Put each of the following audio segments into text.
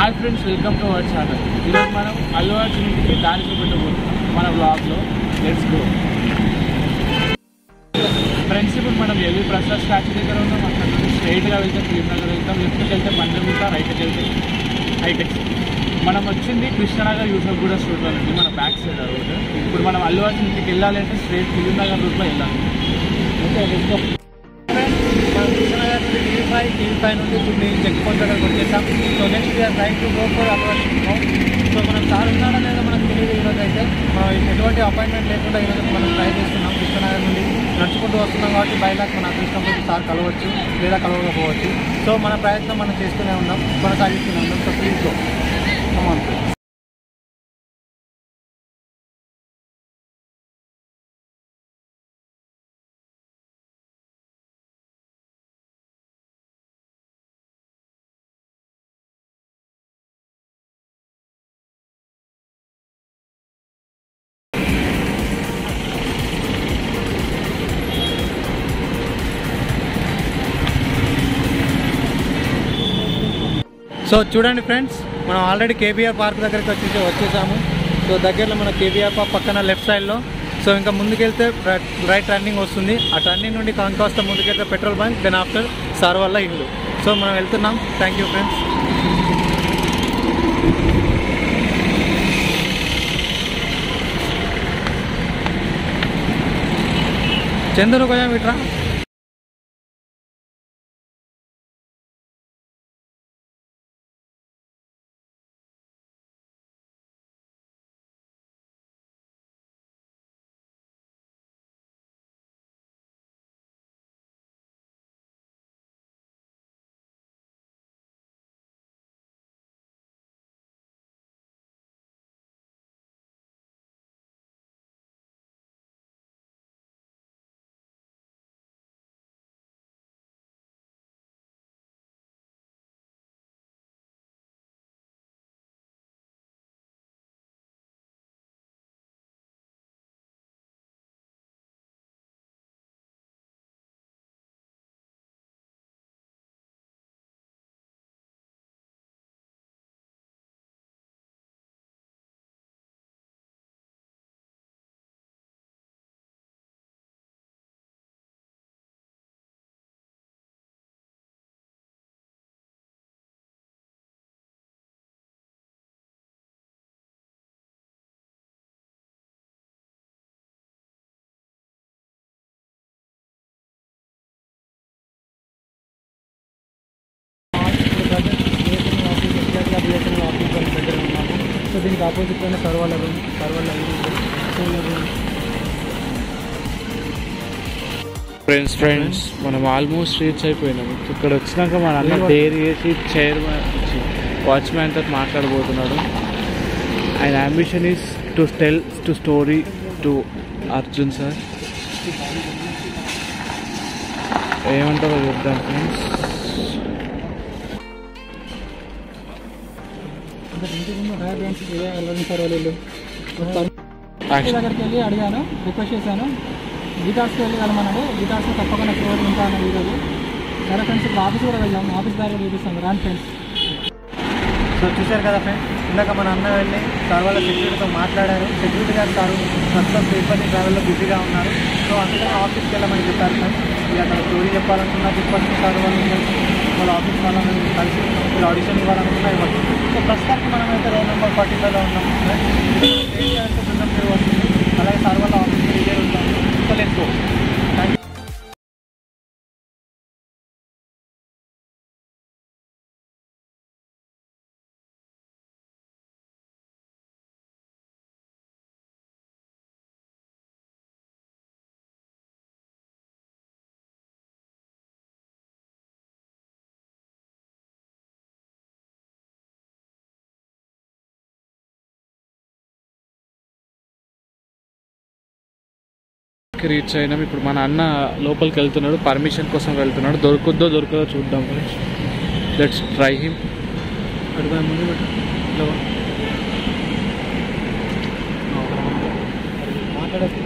Hi friends welcome to our channel ఈరోజు మనం అల్లు అర్జున్ ఇంటికి దారి చూపెట్టబోతున్నాం మన బ్లాగ్లో లెట్స్ గో ఫ్రెండ్స్ ఇప్పుడు మనం ఎల్వి ప్రసాద్ స్టాచ్యూ దగ్గర ఉన్నాం అక్కడ నుండి స్ట్రైట్గా వెళ్తే ఫిలిం నగర్ వెళ్తాం లెఫ్ట్కి వెళ్తే పంచమిత రైట్కి వెళ్తే హైటెక్ మనం వచ్చింది కృష్ణనగర్ యూసఫ్ కూడా స్టూడియో నుండి మన బ్యాక్ సైడ్ రోడ్ ఇప్పుడు మనం అల్లు అర్జున్ ఇంటికి వెళ్ళాలంటే స్ట్రైట్ ఫిలిం నగర్ రూట్లో వెళ్ళాలి ఓకే లెట్స్ గో మనం కృష్ణనగర్ నుండి టీవీ ఫైవ్ టీవీ ఫైవ్ నుండి ఇప్పుడు చెక్ పోస్ట్ దగ్గరకు వచ్చేసాం so next we're trying to go for approaching so మనం సార్ ఉన్నాడా లేదా మనకు తెలియదు ఈరోజు అయితే మనం ఎటువంటి అపాయింట్మెంట్ లేకుండా ఈరోజు మనం ట్రై చేస్తున్నాం కృష్ణనగర్ నుండి నడుచుకుంటూ వస్తున్నాం కాబట్టి బయటకు మన అదృష్టం కొద్ది సార్ కలవచ్చు లేదా కలవకపోవచ్చు సో మన ప్రయత్నం మనం చేస్తూనే ఉన్నాం కొనసాగిస్తూనే ఉన్నాం so please go come on so చూడండి ఫ్రెండ్స్ మనం ఆల్రెడీ కేబీఆర్ పార్క్ దగ్గరికి వచ్చేసి వచ్చేసాము సో దగ్గరలో మన కేబీఆర్ పార్క్ పక్కన లెఫ్ట్ సైడ్లో సో ఇంకా ముందుకెళ్తే రైట్ రైట్ టర్నింగ్ వస్తుంది ఆ టర్నింగ్ నుండి కాస్త ముందుకెళ్తే petrol bunk then after sir వల్ల ఇల్లు సో మనం వెళ్తున్నాం థ్యాంక్ యూ ఫ్రెండ్స్ చందరు కొంచెం ఇట్రా బిఎస్ఎన్ఎల్ ఆఫీస్ వాళ్ళ దగ్గర ఉన్నాము సో దీనికి ఆపోజిట్లోనే సర్వాల రూమ్ సర్వాల సో ఫ్రెండ్స్ ఫ్రెండ్స్ మనం ఆల్మోస్ట్ రీచ్ అయిపోయినాం ఇక్కడ వచ్చినాక మన అన్న డేర్ చేసి చైర్మన్ వాచ్మ్యాన్ తో మాట్లాడబోతున్నాడు ఆయన ambition is to tell to story to Arjun sir ఏమంటారో చూద్దాం ఫ్రెండ్స్ ఇంటి ముందు హైర్ డ్యాన్స్ వెళ్ళడం సార్ వాళ్ళు Action. దగ్గరికి వెళ్ళి అడిగాను రిక్వెస్ట్ చేశాను గిటార్స్కి వెళ్ళి వెళ్ళమన్నాడు గిటార్స్ తప్పకుండా ఫ్లోర్ ఉంటాను ఈరోజు సరే ఫ్రెండ్స్ ఇప్పుడు ఆఫీస్ కూడా వెళ్ళాం ఆఫీస్ దారిలో చూపిస్తాను రాని ఫ్రెండ్స్ సో చూశారు కదా ఫ్రెండ్స్ ఇందాక మన అన్న వెళ్ళి సార్ వాళ్ళ సెక్యూరిటీతో మాట్లాడారు సెక్యూరిటీ గారు సారు ప్రస్తుతం తిరుపతి ట్రావెల్లో బిజీగా ఉన్నారు సో అందుకని ఆఫీస్కి వెళ్ళమని చెప్పారు ఫ్రెండ్స్ ఇక అక్కడ స్టోరీ చెప్పాలనుకున్నా చెప్పచ్చు సార్ వాళ్ళు కలిసి వాళ్ళ ఆఫీస్ వాళ్ళని కలిసి మీరు ఆడిషన్ ఇవ్వాలనుకున్నా ఇవ్వచ్చు సో ప్రస్తుతానికి మనం అయితే రోల్ నెంబర్ ఫార్టీ ఫైవ్లో ఉన్నాం బృందం పేరు వస్తుంది అలాగే సార్ వాళ్ళ ఆఫీస్కి రిజర్ ఉంటాం so let's go thank you reach అయినాం ఇప్పుడు మన అన్న లోపలికి వెళ్తున్నాడు పర్మిషన్ కోసం వెళ్తున్నాడు దొరుకుద్దో దొరకదో చూద్దాం లెట్స్ ట్రై హిమ్ అడుగు ముందు పెట్టు ఇట్లా వా. మాట్లాడచ్చు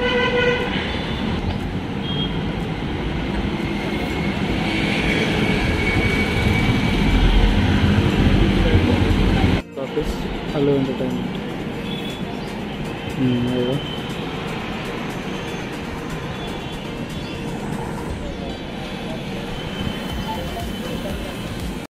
ఆఫీస్ హలో ఎంటర్టైన్మెంట్ ఏదో